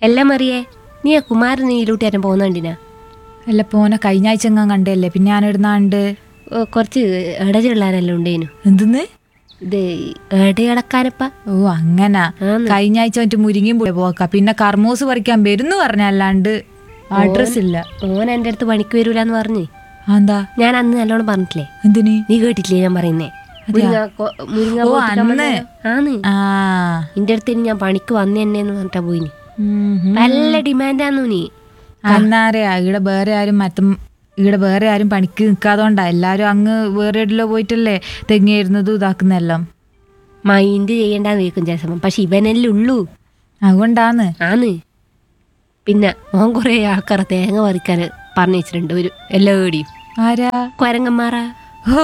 എല്ലാം അറിയേ നീ ആ കുമാരൻ നീലൂട്ടിയാരും പോകുന്നുണ്ടിനാ അല്ല പോനെ കഴിഞ്ഞ ആഴ്ച എങ്ങാൻ കണ്ടല്ലേ പിന്നെ ഞാൻ ഇടുന്നാണ്ട് ഓ, കുറച്ച് ഇടചിള്ളാരെല്ലാം ഉണ്ടേനു എന്തെന്ന് ഇത് ഇടയടക്കാനപ്പ ഓ അങ്ങനാ ആന്ന്. കഴിഞ്ഞ ആഴ്ച മറ്റു മുരിങ്ങയും പോയി പോക്ക പിന്നെ കർമൂസ് പറിക്കാൻ വരുന്നു പറഞ്ഞല്ലാണ്ട് അഡ്രസ് ഇല്ല ഓൻ എൻ്റെ അടുത്ത് പണിക്ക് വരൂലെന്ന് പറഞ്ഞ് എന്താ ഞാൻ അന്ന് നല്ലോണം പറഞ്ഞിട്ടില്ലേ എന്തിന് നീ കേട്ടിട്ടില്ലേ ഞാൻ പറയുന്നേ മുരിങ്ങ കൊ- മുരിങ്ങ ഓ, പോത്തിക്കാൻ അന്ന്. വന്നേരം. ആന്ന് ആ നിന്റെ അടുത്ത് ഇനി ഞാൻ പണിക്ക് വന്നു തന്നെയെന്ന് പറഞ്ഞിട്ടാ പോയിനി ഉം, ഉം. നല്ല ഡിമാൻഡാന്നു നീ അന്നാരെയാ ഇവിടെ വേറെ ആരും മറ്റും ഇവിടെ വേറെ ആരും പണിക്ക് നിൽക്കാതോണ്ടാ എല്ലാരും അങ്ങ് വേറെ എവിടെല്ലോ പോയിട്ടല്ലേ തെങ്ങിയിരുന്നതും ഇതാക്കുന്നെല്ലാം മൈൻഡ് ചെയ്യണ്ടെന്ന് കേൾക്കും ചില സമയം പക്ഷെ ഇവനല്ലേ ഉള്ളൂ അതുകൊണ്ടാന്ന് ആന്ന് പിന്നെ ഓൻ കുറെ ആൾക്കാരെ തേങ്ങ പറിക്കാൻ പറഞ്ഞു വെച്ചിട്ടുണ്ട് ഒരു എല്ലാവടിയും ആരാ കൊരങ്ങന്മാറാ ഓ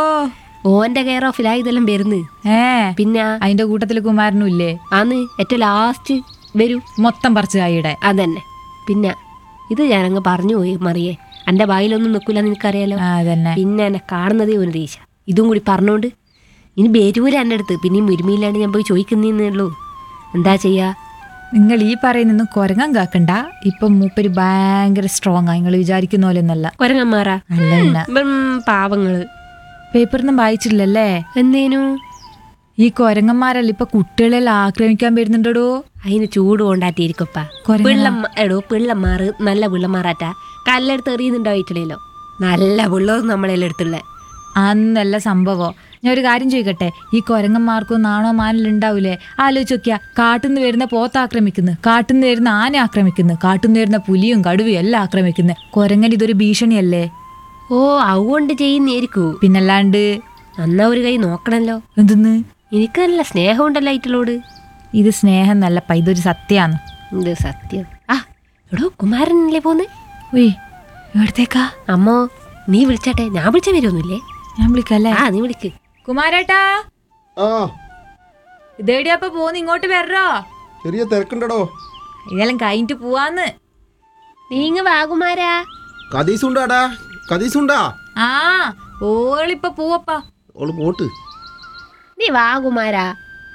ഓന്റെ കെയർ ഓഫിലാ ഇതെല്ലാം വരുന്ന് ഏ പിന്നെ അതിന്റെ കൂട്ടത്തില് കുമാരനും ഇല്ലേ ആന്ന് ഏറ്റവും ലാസ്റ്റ് വരൂ മൊത്തം പറിച്ച് കായിടെ അതന്നെ പിന്നെ ഇത് ഞാനങ്ങ് പറഞ്ഞു പോയി മറിയേ എൻ്റെ വായിലൊന്നും നിൽക്കില്ല നിനക്കറിയാലോ ആ അതന്നെ പിന്നെ എന്നെ കാണുന്നതേ ഒരു ദേശ ഇതും കൂടി പറഞ്ഞോണ്ട് ഇനി ബേരൂര് എൻ്റെ അടുത്ത് പിന്നെയും ഒരുമയില്ലാണ്ട് ഞാൻ പോയി ചോദിക്കുന്നേ ഉള്ളൂ എന്താ ചെയ്യാ നിങ്ങൾ ഈ പറയുന്നൊന്നും കുരങ്ങൻ കാക്കണ്ട ഇപ്പൊ മൂപ്പര് ഭയങ്കര സ്ട്രോങ് ആ നിങ്ങൾ വിചാരിക്കുന്ന പോലെ ഒന്നല്ല കൊരങ്ങന്മാരാ അല്ല ഇല്ല ഉം, പാവങ്ങള് പേപ്പറൊന്നും വായിച്ചില്ലല്ലേ എന്തേനു ഈ കൊരങ്ങന്മാരല്ല ഇപ്പൊ കുട്ടികളെല്ലാം ആക്രമിക്കാൻ വരുന്നുണ്ടോ അതിന് ചൂട് കൊണ്ടാട്ടിയിരിക്കപ്പ കൊരങ്ങനാ? പിള്ളം എടോ പിള്ളന്മാറ് നല്ല പിള്ളന്മാരാറ്റാ കല്ലെടുത്ത് എറിയുന്നുണ്ടായിട്ടില്ലല്ലോ നല്ല പിള്ളവും നമ്മളെല്ലാം എടുത്തുള്ള അന്നല്ല സംഭവം ഞാൻ ഒരു കാര്യം ചോദിക്കട്ടെ ഈ കൊരങ്ങന്മാർക്കും നാണോ മാനിലുണ്ടാവൂലേ ആലോചിച്ച് നോക്കിയാ കാട്ടുന്ന് വരുന്ന പോത്ത് ആക്രമിക്കുന്നു കാട്ടുന്ന് വരുന്ന ആന ആക്രമിക്കുന്നു കാട്ടുന്ന് വരുന്ന പുലിയും കടുവയും എല്ലാം ആക്രമിക്കുന്നു കൊരങ്ങൻ ഇതൊരു ഭീഷണിയല്ലേ ഓ അതുകൊണ്ട് ചെയ്യുന്നേരിക്കൂ പിന്നല്ലാണ്ട് എന്നാ ഒരു കൈ നോക്കണല്ലോ എന്തെന്ന് എനിക്ക് നല്ല സ്നേഹമുണ്ടല്ലോ ആയിട്ടുള്ളോട് ഇത് സ്നേഹം നല്ലപ്പ ഇതൊരു സത്യാണ് ഇത് സത്യം ആ എടോ കുമാരനല്ലേ പോന്ന് ഉയ് എവിടത്തേക്കാ അമ്മോ നീ വിളിച്ചാട്ടെ ഞാൻ വിളിച്ച വരുമൊന്നുമില്ലേ ഞാൻ വിളിക്കല്ലേ ആ നീ വിളിക്ക് കുമാരേട്ടാ ആ ഇതേടിയപ്പ പോന്ന് ഇങ്ങോട്ട് വരോ ചെറിയ തിരക്കുണ്ടടോ ഇതെല്ലാം കഴിഞ്ഞിട്ട് പോവാന്ന് നീങ്ങ വാ കുമാരാ കതീസുണ്ടാടാ കതീസുണ്ടാ ആ ഓളിപ്പ പോവപ്പാ ഓള് പോട്ട് നീ വാ കുമാരാ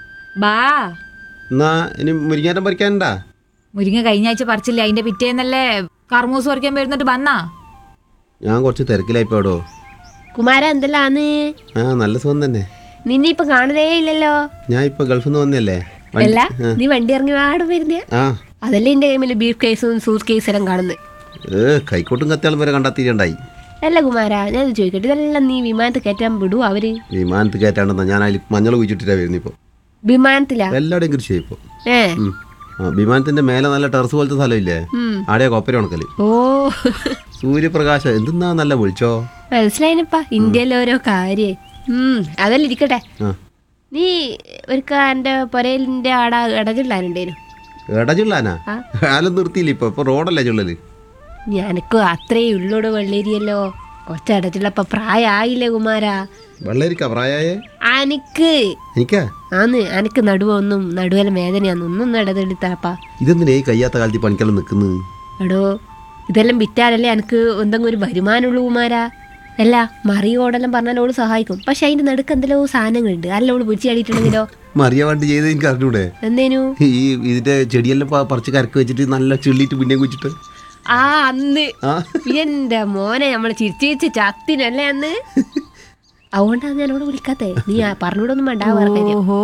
ബാ എന്നാ ഇനി മുരിങ്ങാറ്റം പറിക്കാനുണ്ടാ മുരിങ്ങ കഴിഞ്ഞ ആഴ്ച പറിച്ചില്ലേ അതിന്റെ പിറ്റേന്നല്ലേ കർമൂസ് പറിക്കാൻ വരുന്നിട്ട് വന്നാ ഞാൻ കുറച്ച് തിരക്കിലായിപ്പോടോ കുമാര എന്തെല്ലാന്ന് ആ നല്ല സുഖം തന്നെ നിന്നെ ഇപ്പൊ കാണുന്നേ ഇല്ലല്ലോ ഞാൻ ഇപ്പൊ ഗൾഫിൽ നിന്ന് വന്നല്ലേ വണ്ടി- അല്ല ആ. നീ വണ്ടി ഇറങ്ങി വാട് വരുന്നേ ആ അതല്ലേ എന്റെ കൈമില് ബീഫ് കേസും സൂട്ട് കേസെല്ലാം കാണുന്നത് ഏ കൈക്കോട്ടും കത്തിയാളും വരെ കണ്ടെത്തിയിട്ടുണ്ടായി അല്ല കുമാര ഞാൻ ഇത് ചോദിക്കട്ടെ ഇതെല്ലാം നീ വിമാനത്തിൽ കയറ്റാൻ വിടുവോ അവര് വിമാനത്ത് കയറ്റാണ്ടെന്നാ ഞാൻ അതിൽ മഞ്ഞൾ കുഴിച്ചിട്ടാ വരുന്നത് ഇപ്പോൾ വിമാനത്തിലാ എല്ലാവരുടെയും കൃഷി ഇപ്പോൾ ഏ ആ വിമാനത്തിന്റെ മേലെ നല്ല ടെറസ് പോലത്തെ സ്ഥലമില്ലേ ഉം. ആടെയാ കൊപ്പര ഉണക്കല് ഓ സൂര്യപ്രകാശം എന്തെന്നാ നല്ല വിളിച്ചോ മനസ്സിലായിനപ്പാ ഇന്ത്യയിലെ ഓരോ കാര്യം ഉം അതല്ല ഇരിക്കട്ടെ ആ നീ ഒരുക്ക എന്റെ പൊരയിലിന്റെ ആട ഇടചിള്ളാനുണ്ടേനു എടചുള്ളാനാ കാലം നിർത്തിയില്ല ഇപ്പൊ ഇപ്പൊ റോഡല്ലേ ചുള്ളല് ഞാനക്ക് അത്രേ ഉള്ളോട് വെള്ളേരിയല്ലോ കുറച്ച് ഇടചിള്ളപ്പ പ്രായമായില്ലേ കുമാരാ വെള്ളരിക്ക പ്രായേ അനക്ക് എനിക്കാ ആന്ന് അനക്ക് നടുവൊന്നും നടുവല വേദനയാന്ന് ഒന്നും ഇടതെടുത്താപ്പാ ഇതെന്തിനാ ഈ കയ്യാത്ത കാലത്ത് ഈ പണിക്കെല്ലാം നിൽക്കുന്നത് എടോ ഇതെല്ലാം വിറ്റാലല്ലേ എനിക്ക് എന്തെങ്കിലും ഒരു വരുമാനമുള്ളൂ കുമാരാ അല്ല മറിയോടെല്ലാം പറഞ്ഞാൽ ഓള് സഹായിക്കും പക്ഷെ അതിന്റെ നടുക്ക് എന്തെല്ലോ സാധനങ്ങളുണ്ട് അല്ല ഓള് പിടിച്ചു ചാടിയിട്ടുണ്ടെങ്കിലോ മറിയ വണ്ടി ചെയ്ത് എനിക്ക് അറിഞ്ഞൂടെ എന്തേനു ഈ ഇതിന്റെ ചെടിയെല്ലാം പ- പറിച്ച് കരക്ക് വെച്ചിട്ട് നല്ല ചെള്ളിയിട്ട് പിന്നെയും കുച്ചിട്ട് ആ അന്ന് ആ എന്റെ മോനെ നമ്മള് ചിരിച്ചു ചിരിച്ച് ചത്തിനല്ലേ അന്ന് അതുകൊണ്ടാണ് ഞാൻ അവിടെ വിളിക്കാത്തേ നീ ആ പറഞ്ഞൂടൊന്നും വേണ്ട ആ വേറെ കാര്യം ഓഹോ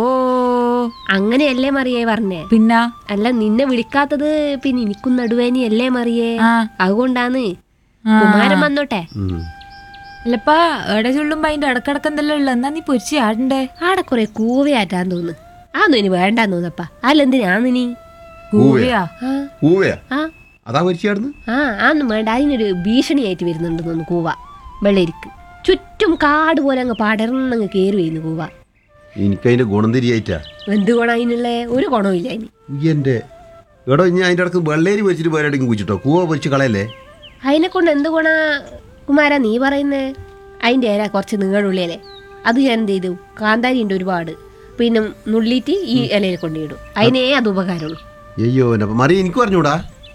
അങ്ങനെയല്ലേ മറിയേ പറഞ്ഞേ പിന്നെ അല്ല നിന്നെ വിളിക്കാത്തത് പിന്നെ എനിക്കും നടുവേനി അല്ലേ മറിയേ ആ അതുകൊണ്ടാണ് ആ. കുമാരൻ വന്നോട്ടെ ഉം. അല്ലപ്പാ എടെ ചുള്ളുമ്പോ അതിന്റെ ഇടക്കിടക്കെന്തല്ലോ ഉള്ള എന്നാ നീ പൊരിച്ച് ആടണ്ടേ ആടെ കുറെ കൂവയാറ്റാൻ തോന്നുന്നു ആന്നും ഇനി വേണ്ടാന്ന് തോന്നപ്പാ അല്ലെന്തിനാന്ന് നീ കൂവയാ ആ പൂവയാ ആ അതാ മരിച്ചാടുന്നു ആ ആന്നും വേണ്ട അതിനൊരു ഭീഷണിയായിട്ട് വരുന്നുണ്ട് തോന്നുന്നു കൂവ വെള്ളരിക്ക് ചുറ്റും കാട് പോലെ അങ്ങ് പടർന്നങ്ങ് കയറി വരുന്നു കൂവ എനിക്കതിന്റെ ഗുണം തിരിയായിട്ടാ എന്ത് ഗുണം അതിനുള്ള ഒരു ഗുണവും ഇല്ല അതിന് എന്റെ എടോ ഇനി അതിന്റെ ഇടക്ക് വെള്ളേരി വെച്ചിട്ട് പോരാടും കുച്ചിട്ടോ കൂവ പൊരിച്ച് കളയല്ലേ അതിനെ കൊണ്ട് എന്ത് ഗുണ കുമാര നീ പറയുന്നേ അതിൻ്റെ ഇല കുറച്ച് നീളുള്ളിയല്ലേ അത് ഞാൻ എന്ത് ചെയ്തു കാന്താരി ഉണ്ട് ഒരുപാട് പിന്നെ നുള്ളിയിട്ട് ഈ ഇലയിൽ കൊണ്ടിടും അതിനേ അത് ഉപകാരമുള്ളൂ അയ്യോ എന്നെ മറി എനിക്ക് പറഞ്ഞൂടാ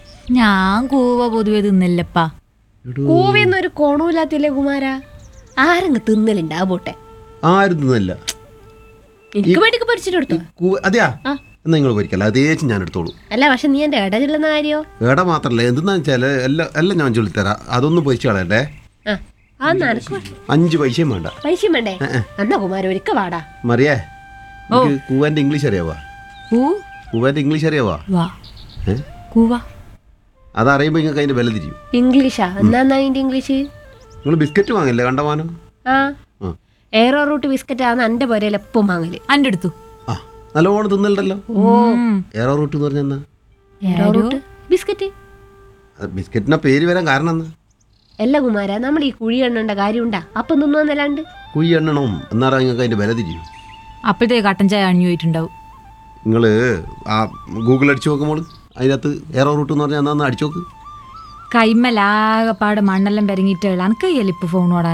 ഞാൻ കൂവ പൊതുവെ തിന്നില്ലപ്പാ എടോ കൂവയൊന്നും ഒരു കോണമില്ലാത്തില്ലേ കുമാര ആരങ്ങ് തിന്നലുണ്ട് ആ പോട്ടെ ആരും തിന്നല്ല എനിക്ക് വേണ്ടിക്ക് പഠിച്ചിട്ട് കൊടുത്തോ കൂവ അതെയാ ആ. എന്നാൽ നിങ്ങൾ പൊരിക്കല്ല അത് തേച്ച് ഞാൻ എടുത്തോളൂ അല്ല പക്ഷെ നീ എൻ്റെ ഇട ചൊല്ലുന്ന കാര്യോ ഏടാ മാത്രമല്ല എന്തെന്നാ വെച്ചാൽ എല്ലാം എല്ലാം ഞാൻ ചൊല്ലിത്തരാം അതൊന്നും പൊരിച്ച് കളയണ്ടേ ആ ആ നടക്കുക അഞ്ച് പൈസയും വേണ്ട പൈസ വേണ്ടേ എന്നാ കുമാര ഒരിക്ക വാടാ മറിയേ എനിക്ക് കൂവാൻ്റെ ഇംഗ്ലീഷ് അറിയാവാ ഊ കൂവാൻ്റെ ഇംഗ്ലീഷ് അറിയാവാ വാ ഏ കൂവാ അതറിയുമ്പോൾ നിങ്ങൾക്ക് അതിൻ്റെ വില തിരിയും ഇംഗ്ലീഷാ എന്നാ അതിന്റെ ഇംഗ്ലീഷ് നിങ്ങൾ ബിസ്ക്കറ്റ് വാങ്ങില്ലേ കണ്ടമാനം ആ ആ എയറോ റൂട്ട് ബിസ്ക്കറ്റ് ആണ് എൻ്റെ പുരയിൽ എപ്പം വാങ്ങല് അൻ്റെ അടുത്തു ആ നല്ലോണം തിന്നലുണ്ടല്ലോ ഉം. എയറോ റൂട്ട് എന്ന് പറഞ്ഞാൽ എന്നാ എയറോ റൂട്ട് ബിസ്ക്കറ്റ് അത് ബിസ്ക്കറ്റിൻ്റെ പേര് വരാൻ കാരണം എന്നാ അല്ല കുമാര നമ്മൾ ഈ കുഴി എണ്ണേണ്ട കാര്യമുണ്ടാ അപ്പം തിന്നുവന്നല്ലാണ്ട് കുഴി എണ്ണണം എന്നാറാ നിങ്ങൾക്ക് അതിൻ്റെ വില തിരിയും അപ്പോഴത്തേക്ക് കട്ടൻ ചായ അണിഞ്ഞു പോയിട്ടുണ്ടാവും നിങ്ങൾ ആ ഗൂഗിൾ അടിച്ചു നോക്കുമ്പോൾ അതിനകത്ത് എയറോ റൂട്ട് എന്ന് പറഞ്ഞാൽ എന്നാ ഒന്ന് അടിച്ചു നോക്ക് കൈമലാകപ്പാട് മണ്ണെല്ലാം പെരങ്ങിയിട്ടുള്ള അനക്ക് കയ്യല്ല ഇപ്പൊ ഫോണോടാ